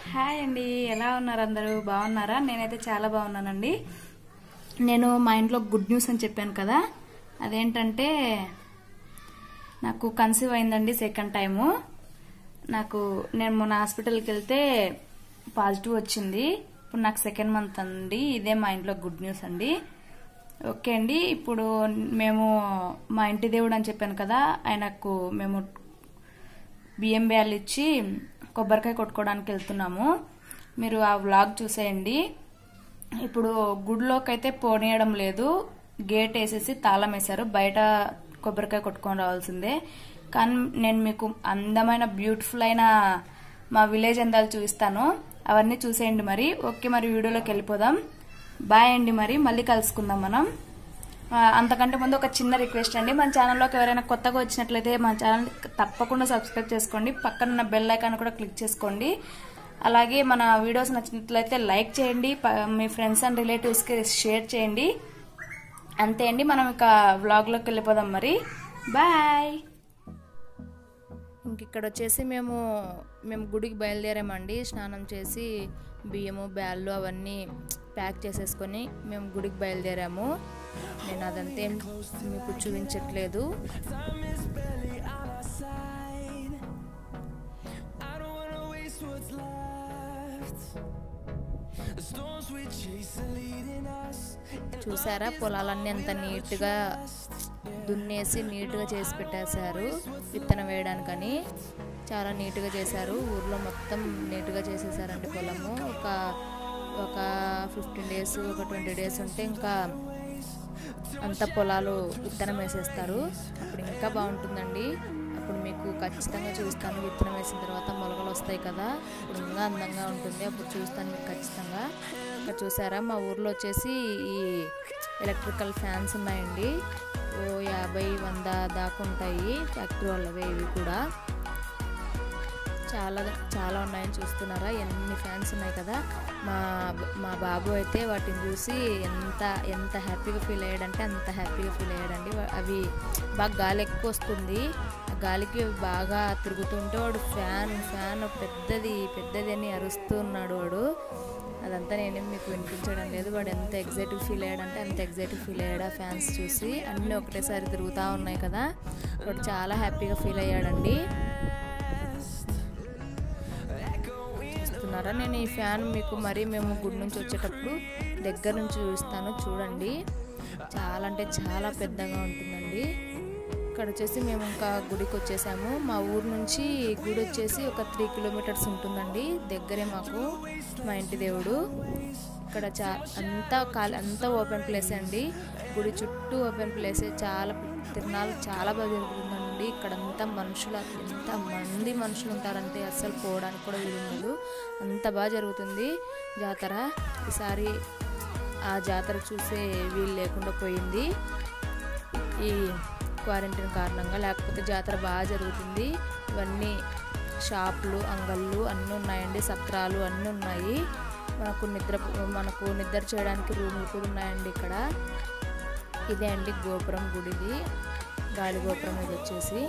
Hi అండి ఎలా ఉన్నారు అందరూ బాగున్నారా నేనైతే చాలా బాగున్నానండి నేను మా ఇంట్లో గుడ్ న్యూస్ అని చెప్పాను కదా అదేంటంటే నాకు కన్సీవ్ అయిందండి సెకండ్ టైము నాకు నేను మొన్న హాస్పిటల్కి వెళ్తే పాజిటివ్ వచ్చింది ఇప్పుడు నాకు సెకండ్ మంత్ అండి ఇదే మా ఇంట్లో గుడ్ న్యూస్ అండి ఓకే అండి ఇప్పుడు మేము మా ఇంటి దేవుడు అని చెప్పాను కదా ఆయనకు మేము బియ్యం బ్యాలు ఇచ్చి కొబ్బరికాయ కొట్టుకోవడానికి వెళ్తున్నాము మీరు ఆ వ్లాగ్ చూసేయండి ఇప్పుడు గుడిలోకి అయితే పోనీయడం లేదు గేట్ వేసేసి తాళం వేశారు బయట కొబ్బరికాయ కొట్టుకొని రావాల్సిందే కానీ నేను మీకు అందమైన బ్యూటిఫుల్ అయిన మా విలేజ్ అందాలు చూపిస్తాను అవన్నీ చూసేయండి మరి ఓకే మరి వీడియోలోకి వెళ్ళిపోదాం బాయ్ అండి మరి మళ్ళీ కలుసుకుందాం మనం ఆ, అంతకంటే ముందు ఒక చిన్న రిక్వెస్ట్ అండి మన ఛానల్లోకి ఎవరైనా కొత్తగా వచ్చినట్లయితే మన ఛానల్ తప్పకుండా సబ్స్క్రైబ్ చేసుకోండి పక్కన ఉన్న బెల్ ఐకాన్ కూడా క్లిక్ చేసుకోండి అలాగే మన వీడియోస్ నచ్చినట్లయితే లైక్ చేయండి ప- మీ ఫ్రెండ్స్ అండ్ రిలేటివ్స్కి షేర్ చేయండి అంతే అండి మనం ఇక వ్లాగ్లోకి వెళ్ళిపోదాం మరి బాయ్ ఇంక ఇక్కడ వచ్చేసి మేము మేము గుడికి బయలుదేరామండి స్నానం చేసి బియ్యము బ్యాళ్ళు అవన్నీ ప్యాక్ చేసేసుకొని మేము గుడికి బయలుదేరాము నేను అదంతా ఏం మీకు చూపించట్లేదు చూసారా పొలాలన్నీ ఎంత నీట్గా దున్నేసి నీట్గా చేసి పెట్టేశారు విత్తనం వేయడానికని చాలా నీట్గా చేశారు ఊర్లో మొత్తం నీట్గా చేసేసారండి పొలము ఒక ఒక ఫిఫ్టీన్ డేస్ ఒక ట్వంటీ డేస్ ఉంటే ఇంకా అంత పొలాలు విత్తనం వేసేస్తారు అప్పుడు ఇంకా బాగుంటుందండి అప్పుడు మీకు ఖచ్చితంగా చూస్తాను విత్తనం వేసిన తర్వాత మొలకలు వస్తాయి కదా అప్పుడు ఇంకా అందంగా ఉంటుంది అప్పుడు చూస్తాను మీకు ఖచ్చితంగా ఇక్కడ చూసారా మా ఊర్లో వచ్చేసి ఈ ఎలక్ట్రికల్ ఫ్యాన్స్ ఉన్నాయండి ఓ యాభై వంద దాకా ఉంటాయి ఫ్యాక్టరీ వాళ్ళవే ఇవి కూడా చాలా చాలా ఉన్నాయని చూస్తున్నారా ఎన్ని ఫ్యాన్స్ ఉన్నాయి కదా మా మా బాబు అయితే వాటిని చూసి ఎంత ఎంత హ్యాపీగా ఫీల్ అయ్యాడంటే అంత హ్యాపీగా ఫీల్ అయ్యాడండి వా- అవి బాగా గాలి ఎక్కువ వస్తుంది ఆ గాలికి బాగా తిరుగుతుంటే వాడు ఫ్యాన్ ఫ్యాన్ పెద్దది పెద్దది అని అరుస్తూ ఉన్నాడు వాడు అదంతా నేనేం మీకు వినిపించడం లేదు వాడు ఎంత ఎగ్జైటివ్ ఫీల్ అయ్యాడంటే అంత ఎగ్జైటివ్ ఫీల్ అయ్యాడు ఆ ఫ్యాన్స్ చూసి అన్నీ ఒకటేసారి తిరుగుతూ ఉన్నాయి కదా వాడు చాలా హ్యాపీగా ఫీల్ అయ్యాడండి చూస్తున్నారా నేను ఈ ఫ్యాన్ మీకు మరీ మేము గుడి నుంచి వచ్చేటప్పుడు దగ్గర నుంచి చూస్తాను చూడండి చాలా అంటే చాలా పెద్దగా ఉంటుందండి ఇక్కడ వచ్చేసి మేము ఇంకా గుడికి వచ్చేసాము మా ఊరు నుంచి గుడి వచ్చేసి ఒక త్రీ కిలోమీటర్స్ ఉంటుందండి దగ్గరే మాకు మా ఇంటి దేవుడు ఇక్కడ చా అంతా ఖాళీ అంతా ఓపెన్ ప్లేస్ అండి గుడి చుట్టూ ఓపెన్ ప్లేస్ చాలా తిరణాలు చాలా బాగా జరుగుతుందండి ఇక్కడ అంతా మనుషుల ఎంత మంది మనుషులు ఉంటారంటే అస్సలు పోవడానికి కూడా వీలు ఉండదు అంత బాగా జరుగుతుంది జాతర ఈసారి ఆ జాతర చూసే వీలు లేకుండా పోయింది ఈ క్వారంటైన్ కారణంగా లేకపోతే జాతర బాగా జరుగుతుంది ఇవన్నీ షాపులు అంగళ్ళు అన్నీ ఉన్నాయండి సత్రాలు అన్నీ ఉన్నాయి మనకు నిద్ర మనకు నిద్ర చేయడానికి రూములు కూడా ఉన్నాయండి ఇక్కడ ఇదే అండి గోపురం గుడిది గాలి గోపురం ఇది వచ్చేసి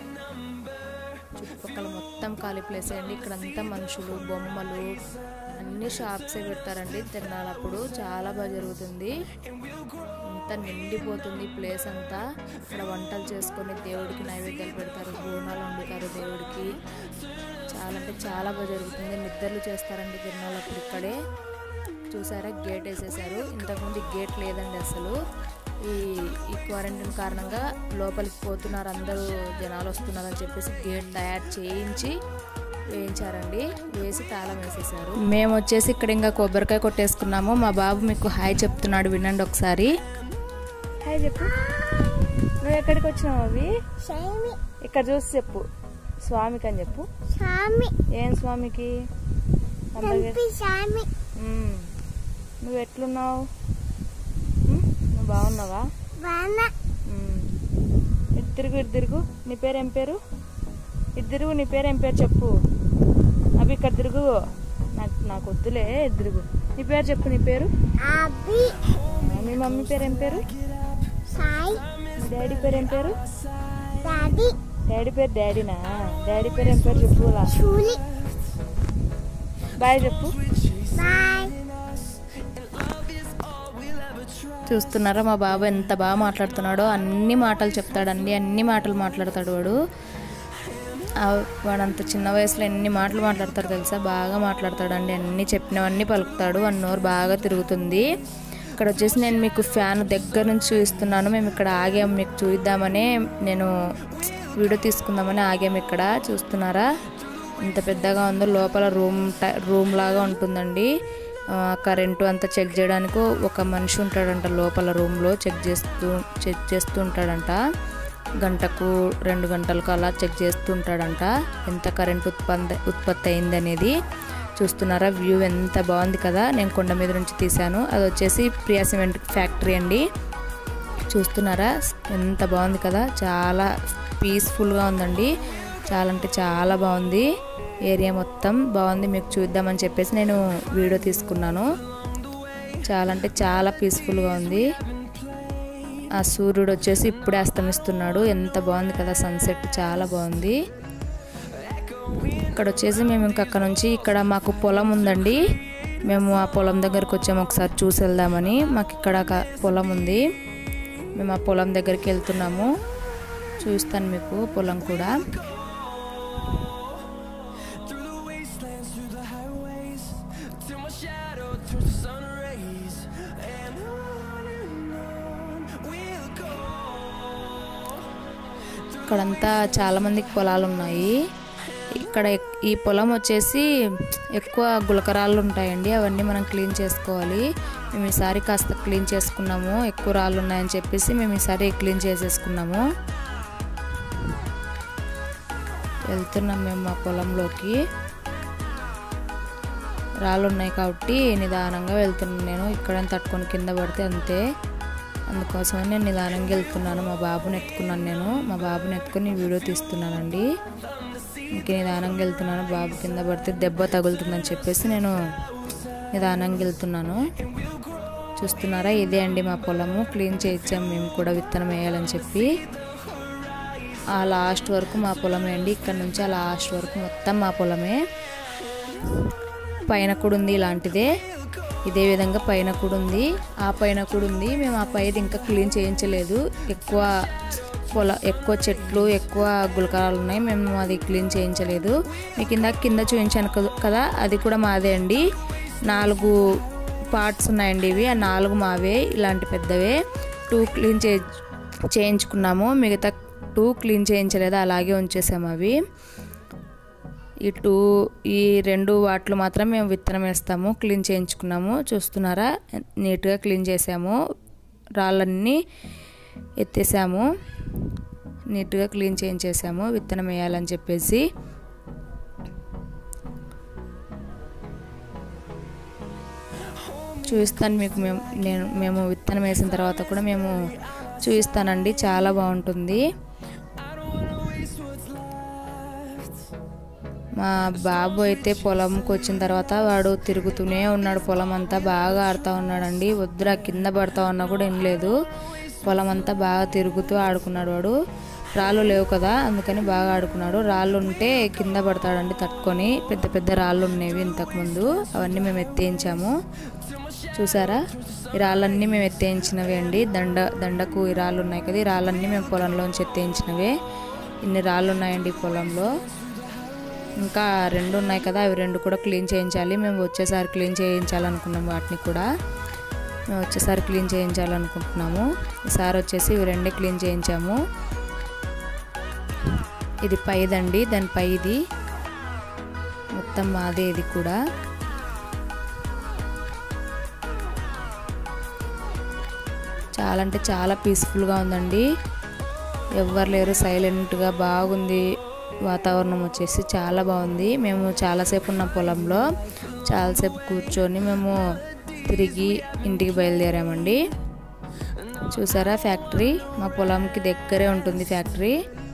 చుట్టుపక్కల మొత్తం ఖాళీ ప్లేస్ అండి ఇక్కడ అంతా మనుషులు బొమ్మలు అన్ని షాప్సే పెడతారండి తిరణాలప్పుడు చాలా బాగా జరుగుతుంది అంతా నిండిపోతుంది ప్లేస్ అంతా ఇక్కడ వంటలు చేసుకొని దేవుడికి నైవేద్యాలు పెడతారు బోనాలు వండుతారు దేవుడికి చాలా అంటే చాలా బాగా జరుగుతుంది నిద్రలు చేస్తారండి తిరణాలప్పుడు ఇక్కడే చూసారా గేట్ వేసేసారు ఇంతకుముందు ఈ గేట్ లేదండి అసలు ఈ ఈ క్వారంటైన్ కారణంగా లోపలికి పోతున్నారు అందరూ జనాలు వస్తున్నారని చెప్పేసి గేట్ తయారు చేయించి వేయించారండి వేసి తాళం వేసేసారు మేము వచ్చేసి ఇక్కడ ఇంకా కొబ్బరికాయ కొట్టేసుకున్నాము మా బాబు మీకు హాయ్ చెప్తున్నాడు వినండి ఒకసారి హాయ్ చెప్పు నువ్వు ఎక్కడికి వచ్చినావు అవి స్వామి ఇక్కడ చూసి చెప్పు స్వామికి అని చెప్పు స్వామి ఏం స్వామికి అందరికీ తంపి స్వామి మ్మ్. నువ్వు ఎట్లున్నావు మ్మ్? నువ్వు బాగున్నావా వాన మ్మ్. ఇటు తిరుగు ఇటు తిరుగు నీ పేరు ఏం పేరు ఇటు తిరుగు నీ పేరు ఏం పేరు చెప్పు అవి ఇక్కడ తిరుగు నాకు నాకు వద్దులే ఇటు తిరుగు నీ పేరు చెప్పు నీ పేరు అభి మీ మమ్మీ పేరు ఏం పేరు సాయి మీ డాడీ పేరు ఏం పేరు డాడీ డాడీ పేరు డాడీనా డాడీ పేరు ఏం పేరు చెప్పులా చూలి బాయ్ చెప్పు బాయ్ చూస్తున్నారా మా బాబు ఎంత బాగా మాట్లాడుతున్నాడో అన్ని మాటలు చెప్తాడండి అన్ని మాటలు మాట్లాడతాడు వాడు ఆ, వాడంత చిన్న వయసులో ఎన్ని మాటలు మాట్లాడతాడు తెలుసా బాగా మాట్లాడతాడండి అన్ని చెప్పినవన్నీ పలుకుతాడు వన్ నోరు బాగా తిరుగుతుంది ఇక్కడ వచ్చేసి నేను మీకు ఫ్యాన్ దగ్గర నుంచి చూపిస్తున్నాను మేము ఇక్కడ ఆగాము మీకు చూద్దామని నేను వీడియో తీసుకుందామని ఆగాము ఇక్కడ చూస్తున్నారా ఇంత పెద్దగా ఉందో లోపల రూమ్ టై- రూమ్ లాగా ఉంటుందండి ఆ, కరెంటు అంతా చెక్ చేయడానికి ఒక మనిషి ఉంటాడంట లోపల రూమ్లో చెక్ చేస్తూ చెక్ చేస్తూ ఉంటాడంట గంటకు రెండు గంటలకు అలా చెక్ చేస్తూ ఉంటాడంట ఎంత కరెంట్ ఉత్పత్తి ఉత్పత్తి అయింది అనేది చూస్తున్నారా వ్యూ ఎంత బాగుంది కదా నేను కొండ మీద నుంచి తీశాను అది వచ్చేసి ప్రియా సిమెంట్ ఫ్యాక్టరీ అండి చూస్తున్నారా ఎంత బాగుంది కదా చాలా పీస్ఫుల్గా ఉందండి చాలా అంటే చాలా బాగుంది ఏరియా మొత్తం బాగుంది మీకు చూద్దామని చెప్పేసి నేను వీడియో తీసుకున్నాను చాలా అంటే చాలా పీస్ఫుల్గా ఉంది ఆ సూర్యుడు వచ్చేసి ఇప్పుడే అస్తమిస్తున్నాడు ఎంత బాగుంది కదా సన్సెట్ చాలా బాగుంది ఇక్కడ వచ్చేసి మేము ఇంకా అక్కడ నుంచి ఇక్కడ మాకు పొలం ఉందండి మేము ఆ పొలం దగ్గరికి వచ్చాము ఒకసారి చూసి వెళ్దామని మాకు ఇక్కడ ఒక పొలం ఉంది మేము ఆ పొలం దగ్గరికి వెళ్తున్నాము చూస్తాను మీకు పొలం కూడా ఇక్కడంతా చాలా మందికి పొలాలు ఉన్నాయి ఇక్కడ ఎక్- ఈ పొలం వచ్చేసి ఎక్కువ గులకరాళ్ళు ఉంటాయండి అవన్నీ మనం క్లీన్ చేసుకోవాలి మేము ఈసారి కాస్త క్లీన్ చేసుకున్నాము ఎక్కువ రాళ్ళు ఉన్నాయని చెప్పేసి మేము ఈసారి క్లీన్ చేసేసుకున్నాము వెళ్తున్నాం మేము మా పొలంలోకి రాళ్ళు ఉన్నాయి కాబట్టి నిదానంగా వెళ్తున్నాను నేను ఇక్కడ తట్టుకొని కింద పడితే అంతే అందుకోసం నేను నిదానంగా వెళ్తున్నాను మా బాబుని ఎత్తుకున్నాను నేను మా బాబుని ఎత్తుకొని వీడియో తీస్తున్నానండి ఇంక నిదానంగా వెళ్తున్నాను బాబు కింద పడితే దెబ్బ తగులుతుందని చెప్పేసి నేను నిదానంగా వెళ్తున్నాను చూస్తున్నారా ఇదే అండి మా పొలము క్లీన్ చేయించాం మేము కూడా విత్తనం వేయాలని చెప్పి ఆ లాస్ట్ వరకు మా పొలమే అండి ఇక్కడ నుంచి ఆ లాస్ట్ వరకు మొత్తం మా పొలమే పైన కూడా ఉంది ఇలాంటిదే ఇదే విధంగా పైన కూడా ఉంది ఆ పైన కూడా ఉంది మేము ఆ పైది ఇంకా క్లీన్ చేయించలేదు ఎక్కువ పొల ఎక్కువ చెట్లు ఎక్కువ గులకరాలు ఉన్నాయి మేము అది క్లీన్ చేయించలేదు మీకు ఇందాక కింద చూపించాను కద- కదా అది కూడా మాదే అండి నాలుగు పార్ట్స్ ఉన్నాయండి ఇవి ఆ నాలుగు మావే ఇలాంటి పెద్దవే టూ క్లీన్ చే చేయించుకున్నాము మిగతా టూ క్లీన్ చేయించలేదు అలాగే ఉంచేసాము అవి ఈ టూ ఈ రెండు వాటిలో మాత్రం మేము విత్తనం వేస్తాము క్లీన్ చేయించుకున్నాము చూస్తున్నారా నీట్గా క్లీన్ చేసాము రాళ్ళన్నీ ఎత్తేసాము నీట్గా క్లీన్ చేయించేసాము విత్తనం వేయాలని చెప్పేసి చూపిస్తాను మీకు మేము నేను మేము విత్తనం వేసిన తర్వాత కూడా మేము చూపిస్తానండి చాలా బాగుంటుంది మా బాబు అయితే పొలంకి వచ్చిన తర్వాత వాడు తిరుగుతూనే ఉన్నాడు పొలం అంతా బాగా ఆడుతూ ఉన్నాడండి వద్దురా కింద పడతా ఉన్నా కూడా ఏం లేదు పొలం అంతా బాగా తిరుగుతూ ఆడుకున్నాడు వాడు రాళ్ళు లేవు కదా అందుకని బాగా ఆడుకున్నాడు రాళ్ళు ఉంటే కింద పడతాడండి తట్టుకొని పెద్ద పెద్ద రాళ్ళు ఉండేవి ఇంతకుముందు అవన్నీ మేము ఎత్తేయించాము చూసారా ఈ రాళ్ళన్నీ మేము ఎత్తేయించినవి అండి దండ దండకు ఈ రాళ్ళు ఉన్నాయి కదా ఈ రాళ్ళన్నీ మేము పొలంలోంచి ఎత్తేయించినవే ఇన్ని రాళ్ళు ఉన్నాయండి ఈ పొలంలో ఇంకా రెండు ఉన్నాయి కదా అవి రెండు కూడా క్లీన్ చేయించాలి మేము వచ్చేసారి క్లీన్ చేయించాలనుకున్నాం వాటిని కూడా మేము వచ్చేసారి క్లీన్ చేయించాలనుకుంటున్నాము ఈసారి వచ్చేసి ఇవి రెండే క్లీన్ చేయించాము ఇది పైదండి దాని పైది మొత్తం మాదే ఇది కూడా చాలా అంటే చాలా పీస్ఫుల్గా ఉందండి ఎవ్వరు లేరు సైలెంట్గా బాగుంది వాతావరణం వచ్చేసి చాలా బాగుంది మేము చాలాసేపు ఉన్న పొలంలో చాలాసేపు కూర్చొని మేము తిరిగి ఇంటికి బయలుదేరామండి చూసారా ఫ్యాక్టరీ మా పొలంకి దగ్గరే ఉంటుంది ఫ్యాక్టరీ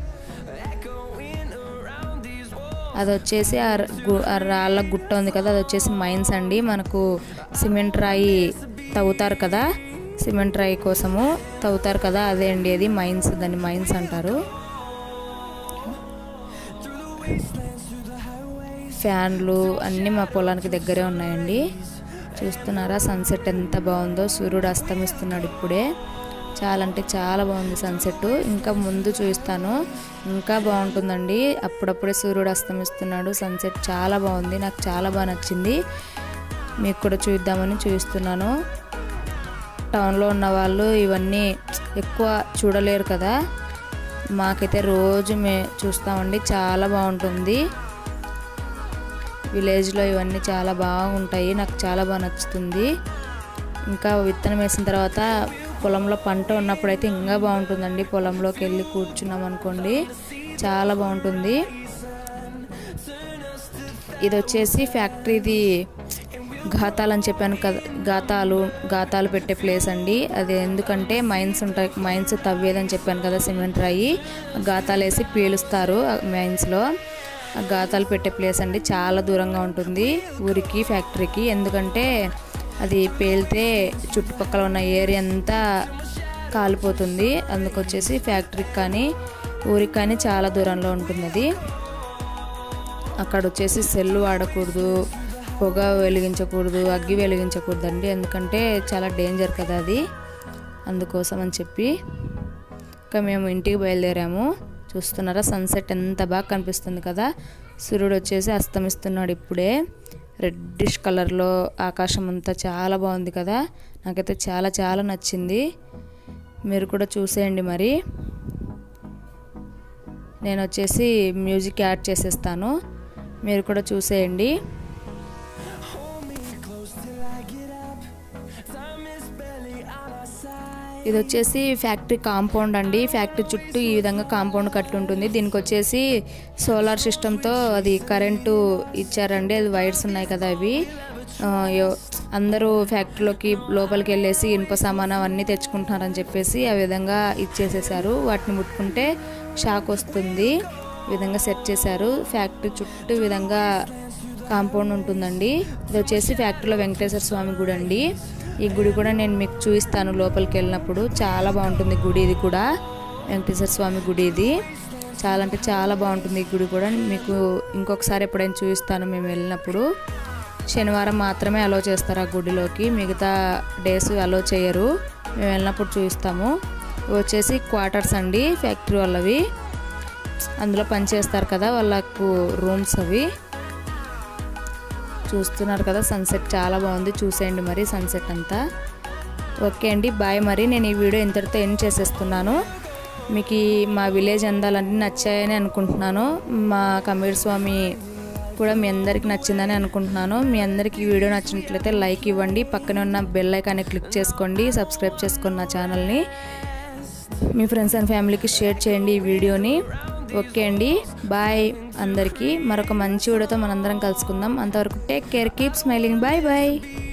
అది వచ్చేసి ఆ ర- గు- ఆ రాళ్ళ గుట్ట ఉంది కదా అది వచ్చేసి మైన్స్ అండి మనకు సిమెంట్ రాయి తవ్వుతారు కదా సిమెంట్ రాయి కోసము తవ్వుతారు కదా అదే అండి అది మైన్స్ దాన్ని మైన్స్ అంటారు ఫ్యాన్లు అన్నీ మా పొలానికి దగ్గరే ఉన్నాయండి చూస్తున్నారా సన్సెట్ ఎంత బాగుందో సూర్యుడు అస్తమిస్తున్నాడు ఇప్పుడే చాలా అంటే చాలా బాగుంది సన్సెట్ ఇంకా ముందు చూస్తాను ఇంకా బాగుంటుందండి అప్పుడప్పుడే సూర్యుడు అస్తమిస్తున్నాడు సన్సెట్ చాలా బాగుంది నాకు చాలా బాగా నచ్చింది మీకు కూడా చూద్దామని చూస్తున్నాను టౌన్లో ఉన్న వాళ్ళు ఇవన్నీ ఎక్కువ చూడలేరు కదా మాకైతే రోజు మే చూస్తామండి చాలా బాగుంటుంది విలేజ్లో ఇవన్నీ చాలా బాగుంటాయి నాకు చాలా బాగా నచ్చుతుంది ఇంకా విత్తనం వేసిన తర్వాత పొలంలో పంట ఉన్నప్పుడైతే ఇంకా బాగుంటుందండి పొలంలోకి వెళ్ళి కూర్చున్నాం అనుకోండి చాలా బాగుంటుంది ఇది వచ్చేసి ఫ్యాక్టరీది ఘాతాలు అని చెప్పాను కదా ఘాతాలు ఘాతాలు పెట్టే ప్లేస్ అండి అది ఎందుకంటే మైన్స్ ఉంటాయి మైన్స్ తవ్వేదని చెప్పాను కదా సిమెంట్ రాయి ఘాతాలు వేసి పీలుస్తారు మైన్స్లో ఘాతాలు పెట్టే ప్లేస్ అండి చాలా దూరంగా ఉంటుంది ఊరికి ఫ్యాక్టరీకి ఎందుకంటే అది పేలితే చుట్టుపక్కల ఉన్న ఏరియా అంతా కాలిపోతుంది అందుకొచ్చేసి ఫ్యాక్టరీకి కానీ ఊరికి కానీ చాలా దూరంలో ఉంటుంది అది అక్కడ వచ్చేసి సెల్ వాడకూడదు పొగ వెలిగించకూడదు అగ్గి వెలిగించకూడదండి ఎందుకంటే చాలా డేంజర్ కదా అది అందుకోసం అని చెప్పి ఇంకా మేము ఇంటికి బయలుదేరాము చూస్తున్నారా సన్సెట్ ఎంత బాగా కనిపిస్తుంది కదా సూర్యుడు వచ్చేసి అస్తమిస్తున్నాడు ఇప్పుడే రెడ్డిష్ కలర్లో ఆకాశం అంతా చాలా బాగుంది కదా నాకైతే చాలా చాలా నచ్చింది మీరు కూడా చూసేయండి మరి నేను వచ్చేసి మ్యూజిక్ యాడ్ చేసేస్తాను మీరు కూడా చూసేయండి ఇది వచ్చేసి ఫ్యాక్టరీ కాంపౌండ్ అండి ఫ్యాక్టరీ చుట్టూ ఈ విధంగా కాంపౌండ్ కట్టి ఉంటుంది దీనికి వచ్చేసి సోలార్ సిస్టంతో అది కరెంటు ఇచ్చారండి అది వైర్స్ ఉన్నాయి కదా అవి ఆ, యో- అందరూ ఫ్యాక్టరీలోకి లోపలికి వెళ్ళేసి ఇనుప సామాన్ అవన్నీ తెచ్చుకుంటున్నారని చెప్పేసి ఆ విధంగా ఇచ్చేసేసారు వాటిని ముట్టుకుంటే షాక్ వస్తుంది ఈ విధంగా సెట్ చేశారు ఫ్యాక్టరీ చుట్టూ ఈ విధంగా కాంపౌండ్ ఉంటుందండి ఇది వచ్చేసి ఫ్యాక్టరీలో వెంకటేశ్వర స్వామి గుడి అండి ఈ గుడి కూడా నేను మీకు చూపిస్తాను లోపలికి వెళ్ళినప్పుడు చాలా బాగుంటుంది గుడి ఇది కూడా వెంకటేశ్వర స్వామి గుడి ఇది చాలా అంటే చాలా బాగుంటుంది ఈ గుడి కూడా మీకు ఇంకొకసారి ఎప్పుడైనా చూపిస్తాను మేము వెళ్ళినప్పుడు శనివారం మాత్రమే అలో చేస్తారు ఆ గుడిలోకి మిగతా డేస్ అలో చేయరు మేము వెళ్ళినప్పుడు చూపిస్తాము ఇవి వచ్చేసి క్వార్టర్స్ అండి ఫ్యాక్టరీ వాళ్ళవి అందులో పనిచేస్తారు కదా వాళ్ళకు రూమ్స్ అవి చూస్తున్నారు కదా సన్సెట్ చాలా బాగుంది చూసేయండి మరి సన్సెట్ అంతా ఓకే అండి బాయ్ మరి నేను ఈ వీడియో ఇంతటితో ఎండ్ చేసేస్తున్నాను మీకు ఈ మా విలేజ్ అందాలన్నీ నచ్చాయని అనుకుంటున్నాను మా కమీర్ స్వామి కూడా మీ అందరికి నచ్చిందని అనుకుంటున్నాను మీ అందరికి ఈ వీడియో నచ్చినట్లయితే లైక్ ఇవ్వండి పక్కనే ఉన్న బెల్ ఐకాన్ని క్లిక్ చేసుకోండి సబ్స్క్రైబ్ చేసుకోండి నా ఛానల్ని మీ ఫ్రెండ్స్ అండ్ ఫ్యామిలీకి షేర్ చేయండి ఈ వీడియోని ఓకే అండి బాయ్ అందరికీ మరొక మంచి వీడియోతో మనందరం కలుసుకుందాం అంతవరకు take care keep smiling bye bye